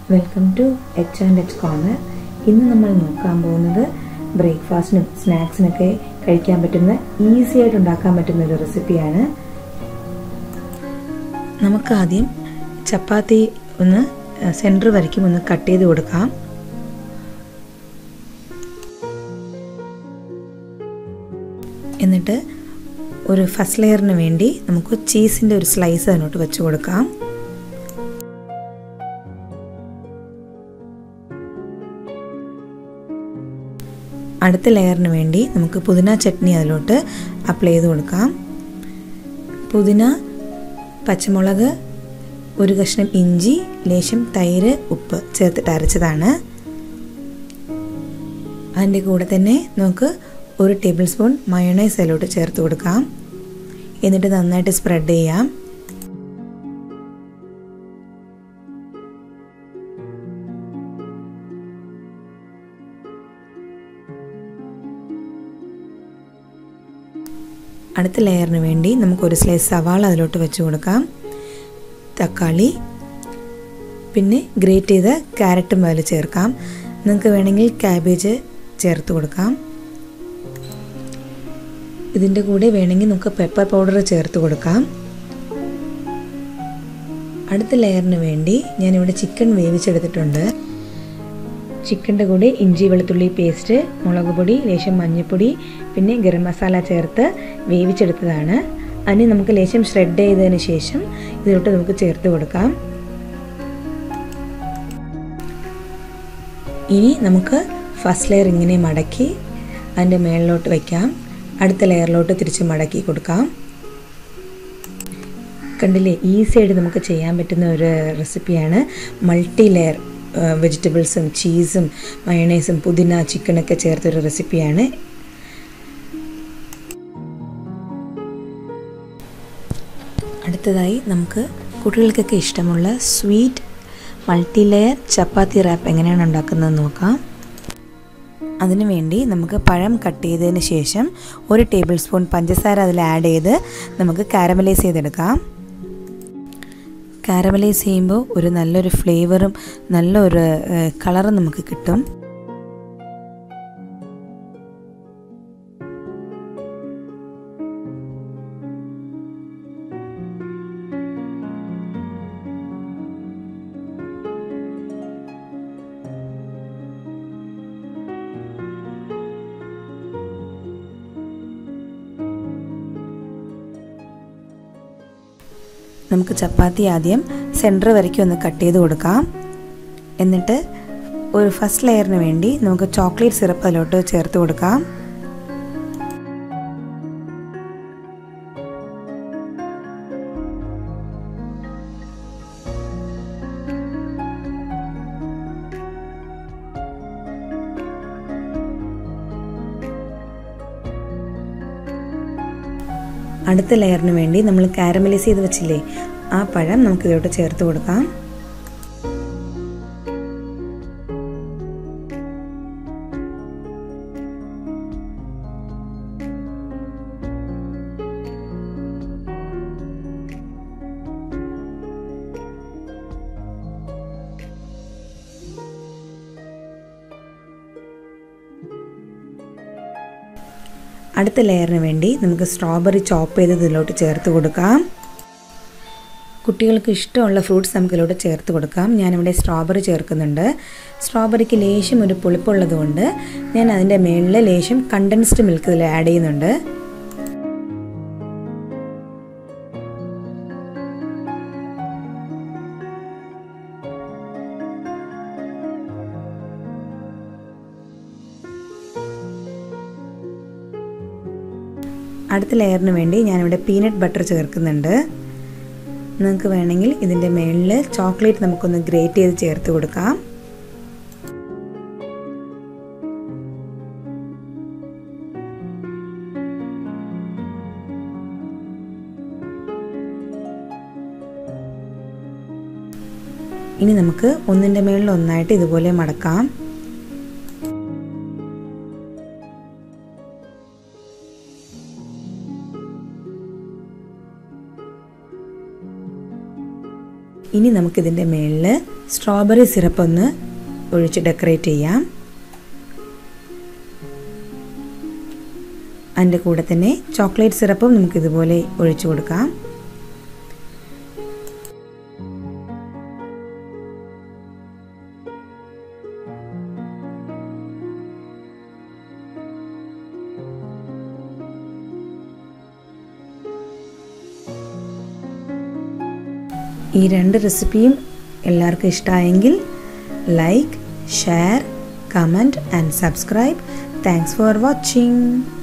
welcome to H and H corner ഇന്ന് നമ്മൾ നോക്കാൻ പോകുന്നത് ബ്രേക്ക്ഫാസ്റ്റിനും സ്നാക്സിനൊക്കെ കഴിക്കാൻ പറ്റുന്ന ഈസി ആയിട്ട് ഉണ്ടാക്കാൻ പറ്റുന്ന ഒരു റെസിപ്പിയാണ് നമുക്ക് ആദ്യം ചപ്പാത്തി ഒന്ന് സെൻറ്റർ വരയ്ക്കും ഒന്ന് കട്ട് ചെയ്ത് കൊടുക്കാം എന്നിട്ട് ഒരു ഫസ്റ്റ് ലെയറിന് വേണ്ടി നമുക്ക് ചീസിൻ്റെ ഒരു സ്ലൈസ് അതിനോട്ട് വെച്ച് കൊടുക്കാം അടുത്ത ലെയറിന് വേണ്ടി നമുക്ക് പുതിന ചട്നി അതിലോട്ട് അപ്ലൈ ചെയ്ത് കൊടുക്കാം പുതിന പച്ചമുളക് ഒരു കഷ്ണം ഇഞ്ചി ലേശം തൈര് ഉപ്പ് ചേർത്തിട്ട് അരച്ചതാണ് അതിൻ്റെ കൂടെ തന്നെ നമുക്ക് ഒരു ടേബിൾ സ്പൂൺ മയോണൈസ് അതിലോട്ട് ചേർത്ത് കൊടുക്കാം എന്നിട്ട് നന്നായിട്ട് സ്പ്രെഡ് ചെയ്യാം അടുത്ത ലെയറിന് വേണ്ടി നമുക്ക് ഒരു സ്ലൈസ് സവാള അതിലോട്ട് വെച്ച് കൊടുക്കാം തക്കാളി പിന്നെ ഗ്രേറ്റ് ചെയ്ത ക്യാരറ്റും അതിൽ ചേർക്കാം നിങ്ങൾക്ക് വേണമെങ്കിൽ ക്യാബേജ് ചേർത്ത് കൊടുക്കാം ഇതിൻ്റെ കൂടെ വേണമെങ്കിൽ നമുക്ക് പെപ്പർ പൗഡർ ചേർത്ത് കൊടുക്കാം അടുത്ത ലെയറിന് വേണ്ടി ഞാനിവിടെ ചിക്കൻ വേവിച്ചെടുത്തിട്ടുണ്ട് ചിക്കൻ്റെ കൂടെ ഇഞ്ചി വെളുത്തുള്ളി പേസ്റ്റ് മുളക് പൊടി ലേശം മഞ്ഞൾപ്പൊടി പിന്നെ ഗരം മസാല ചേർത്ത് വേവിച്ചെടുത്തതാണ് അതിന് നമുക്ക് ലേശം ഷ്രെഡ് ചെയ്തതിന് ശേഷം ഇതിലോട്ട് നമുക്ക് ചേർത്ത് കൊടുക്കാം ഇനി നമുക്ക് ഫസ്റ്റ് ലെയർ ഇങ്ങനെ മടക്കി അതിൻ്റെ മേളിലോട്ട് വയ്ക്കാം അടുത്ത ലെയറിലോട്ട് തിരിച്ച് മടക്കി കൊടുക്കാം കണ്ടില്ലേ ഈസി ആയിട്ട് നമുക്ക് ചെയ്യാൻ പറ്റുന്ന ഒരു റെസിപ്പിയാണ് മൾട്ടി ലെയർ വെജിറ്റബിൾസും ചീസും മയണൈസും പുതിന ചിക്കനൊക്കെ ചേർത്തൊരു റെസിപ്പിയാണ് അടുത്തതായി നമുക്ക് കുട്ടികൾക്കൊക്കെ ഇഷ്ടമുള്ള sweet multi layer chapati wrap എങ്ങനെയാണ് ഉണ്ടാക്കുന്നത് നോക്കാം അതിനു വേണ്ടി നമുക്ക് പഴം കട്ട് ചെയ്തതിന് ശേഷം ഒരു ടേബിൾ സ്പൂൺ പഞ്ചസാര അതിൽ ആഡ് ചെയ്ത് നമുക്ക് കാരമലൈസ് ചെയ്തെടുക്കാം കാരമലൈസ് ചെയ്യുമ്പോൾ ഒരു നല്ലൊരു ഫ്ലേവറും നല്ലൊരു കളറും നമുക്ക് കിട്ടും നമുക്ക് ചപ്പാത്തി ആദ്യം സെൻറ്റർ വരയ്ക്കും ഒന്ന് കട്ട് ചെയ്ത് കൊടുക്കാം എന്നിട്ട് ഒരു ഫസ്റ്റ് ലെയറിന് വേണ്ടി നമുക്ക് ചോക്ലേറ്റ് സിറപ്പ് അതിലോട്ട് ചേർത്ത് കൊടുക്കാം അടുത്ത ലെയറിന് വേണ്ടി നമ്മൾ കാരമലൈസ് ചെയ്ത് വെച്ചില്ലേ ആ പഴം നമുക്ക് ഇതിലോട്ട് ചേർത്ത് കൊടുക്കാം അടുത്ത ലെയറിന് വേണ്ടി നമുക്ക് സ്ട്രോബെറി ചോപ്പ് ചെയ്ത് ഇതിലോട്ട് ചേർത്ത് കൊടുക്കാം കുട്ടികൾക്ക് ഇഷ്ടമുള്ള ഫ്രൂട്ട്സ് നമുക്ക് ഇതിലോട്ട് ചേർത്ത് കൊടുക്കാം ഞാനിവിടെ സ്ട്രോബെറി ചേർക്കുന്നുണ്ട് സ്ട്രോബെറിക്ക് ലേശം ഒരു പുളിപ്പുള്ളത് കൊണ്ട് ഞാൻ അതിൻ്റെ മുകളിൽ ലേശം കണ്ടൻസ്ഡ് മിൽക്ക് ഇതിൽ ആഡ് ചെയ്യുന്നുണ്ട് അടുത്ത ലെയറിന് വേണ്ടി ഞാനിവിടെ പീനട്ട് ബട്ടർ ചേർക്കുന്നുണ്ട് നിങ്ങൾക്ക് വേണമെങ്കിൽ ഇതിൻ്റെ മുകളിൽ ചോക്ലേറ്റ് നമുക്കൊന്ന് ഗ്രേറ്റ് ചെയ്ത് ചേർത്ത് കൊടുക്കാം ഇനി നമുക്ക് ഒന്നിൻ്റെ മുകളിൽ ഒന്നായിട്ട് ഇതുപോലെ മടക്കാം ഇനി നമുക്കിതിൻ്റെ മുകളിൽ സ്ട്രോബെറി സിറപ്പ് ഒന്ന് ഒഴിച്ച് ഡെക്കറേറ്റ് ചെയ്യാം അതിൻ്റെ കൂടെ തന്നെ ചോക്ലേറ്റ് സിറപ്പും നമുക്ക് ഇതുപോലെ ഒഴിച്ചു കൊടുക്കാം ഈ രണ്ട് റെസിപ്പിയും എല്ലാവർക്കും ഇഷ്ടമായെങ്കിൽ like share comment and subscribe thanks for watching